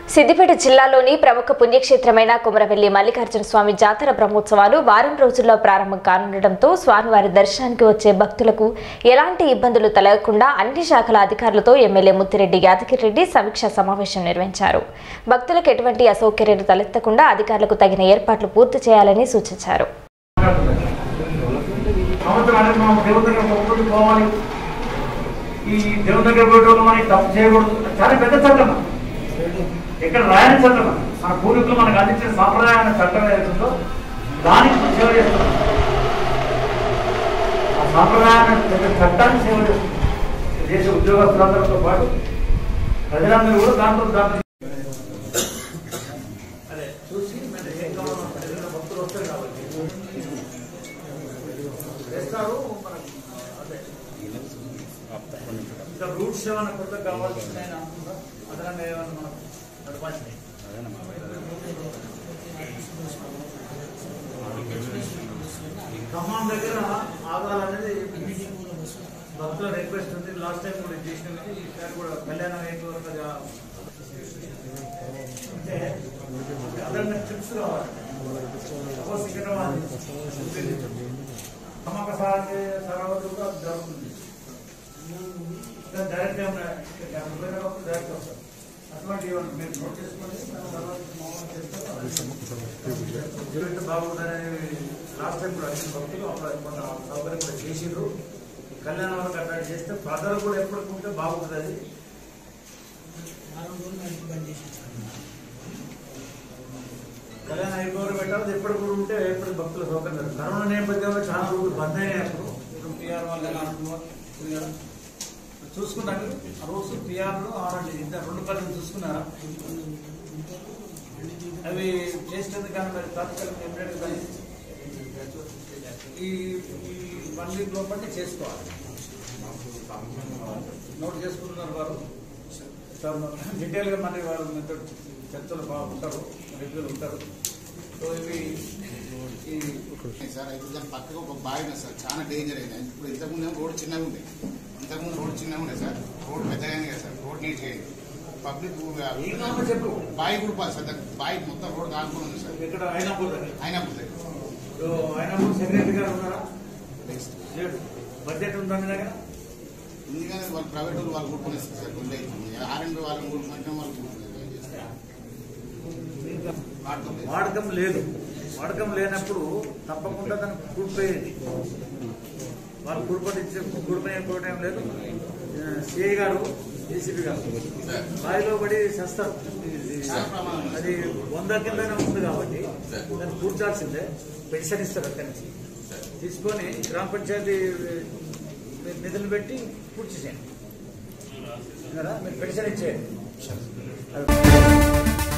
సిద్దిపేట జిల్లాలోని ప్రముఖ పుణ్యక్షేత్రమైన కుమరవెల్లి మల్లికార్జున స్వామి జాతర బ్రహ్మోత్సవాలు వారం రోజుల్లో ప్రారంభం కానుండటంతో స్వామివారి దర్శనానికి వచ్చే భక్తులకు ఎలాంటి ఇబ్బందులు తలగకుండా అన్ని శాఖల అధికారులతో ఎమ్మెల్యే ముత్తిరెడ్డి యాదగిరిరెడ్డి సమీక్షా సమావేశం నిర్వహించారు భక్తులకు ఎటువంటి అసౌకర్యాలు తలెత్తకుండా అధికారులకు తగిన ఏర్పాట్లు పూర్తి చేయాలని సూచించారు సంవత్సరానికి మనం దేవుని దగ్గర మొక్కుకుంటూ పోవాలి ఈ దేవుని దగ్గర పోయేటోళ్ళు మనకి తప్పు చేయకూడదు అది చాలా పెద్ద చట్టం ఇక్కడ రాయని చట్టం మన పూర్వీకులు మనకు అందించిన సాంప్రదాయమైన చట్టం ఏదైతుందో దానికి మనం సేవ చేస్తున్నాం ఆ సాంప్రదాయమైన పెద్ద చట్టాన్ని సేవ చేస్తున్నాం దేశ ఉద్యోగస్తులందరితో పాటు ప్రజలందరూ కూడా దాంట్లో దాంట్లో అదే చూసి మరి ఏం కావాలో ప్రజల భక్తులు వస్తారు కాబట్టి చేస్తారు మనకు అదే ఇంకా రూట్స్ ఏమైనా కొత్త కావాల్సిన అదనంగా ఏమైనా మనం నడపాల్సినాయి ఖమ్మం దగ్గర ఆగాలనేది భక్తుల రిక్వెస్ట్ ఉంది లాస్ట్ టైం కూడా చేసినాం కానీ ఈసారి కూడా కళ్యాణం అయిపోయి వరకు అది ఆ- అంటే అదనంగా ట్రిప్స్ కావాలి సపోజ్ సికింద్రాబాద్ నమ్మక సాగే సర్వదుగా జరుగుతుంది డైరెక్ట్ ఏమైనా డైరెక్ట్ వస్తారు అటువంటి ఏమన్నా మీరు నోట్ చేసుకోండి మనం తర్వాత మామూలు చేస్తాం. జీవితం బాగుందని లాస్ట్ టైం కూడా అడిగిన భక్తులు అప్పుడు కొంత సౌకర్యం కూడా చేసిండ్రు కళ్యాణం వరకు అట్లా చేస్తే ప్రజలు కూడా ఎప్పటికి ఉంటే బాగుంటుంది అది కళ్యాణం అయిపోయి పెట్టాలి ఎప్పుడు కూడా ఉంటే ఎప్పుడు భక్తుల సౌకర్యం జరుగుతుంది. కరోనా నేపథ్యంలో చాలా రోజులు బంద్ అయినాయి అప్పుడు ఇప్పుడు పిఆర్ వాళ్ళు ఎలా అంటున్నారు పిఆర్ చూసుకున్నాను ఆ రోజు పిఆర్ ఆర్ఎండి ఇద్దరు రెండు పనులు చూసుకున్నారా అవి చేసినందుకు కానీ మరి తాత్కాలిక ఎప్పుడైనా ఈ ఈ వన్ వీక్ లోపలనే చేసుకోవాలి నోట్ చేసుకుంటున్నారు వారు డీటెయిల్గా మళ్ళీ వారు మీతో చర్చలు బాగుంటారు రెగ్యులర్ ఉంటారు సో ఇవి ఈ సార్ అయితే దాని పక్కకు ఒక బావి ఉన్నది సార్ చాలా డేంజర్ అయింది ఇప్పుడు ఇంతకుముందు ఏమో రోడ్ చిన్నగా ఉంది ఇంతకుముందు రోడ్ చిన్నగా ఉండే సార్ రోడ్ పెద్దగా అయింది కదా సార్ రోడ్ నీట్గా అయింది పబ్లిక్ ఏం కావాలో చెప్పు బావి కూడా పోదు సార్ దానికి బావి మొత్తం రోడ్ కానుకొని ఉంది సార్ ఇక్కడ అయినప్పుడు అయినప్పుడు సో అయినప్పుడు సెక్రటరీ గారు ఉన్నారా లేడు బడ్జెట్ ఉందా మీ దగ్గర ఉంది కానీ వాళ్ళు ప్రైవేట్ వాళ్ళు వాళ్ళు కూడుకునేస్తారు సార్ కొన్ని అవుతుంది ఆర్ఎండ్ వాళ్ళని కూడుకుంటే వాళ్ళు కూడుకునేది వాడతాం లేదు. వాడకం లేదు వాడకం లేనప్పుడు తప్పకుండా దాన్ని కూడిపోయేది వాళ్ళు కూడిపట్టించే కూడిపోయేపోవడం లేదు సిఐ గారు ఏసీపీ గారు బావిలో పడి చేస్తారు అది వంద కిందనే ఉంది కాబట్టి దాన్ని కూర్చాల్సిందే పెన్షన్ ఇస్తారు అక్కడి నుంచి తీసుకొని గ్రామ పంచాయతీ మీరు నిధులు పెట్టి పూర్తి చేయండి కదా మీరు పెన్షన్ ఇచ్చేయండి అది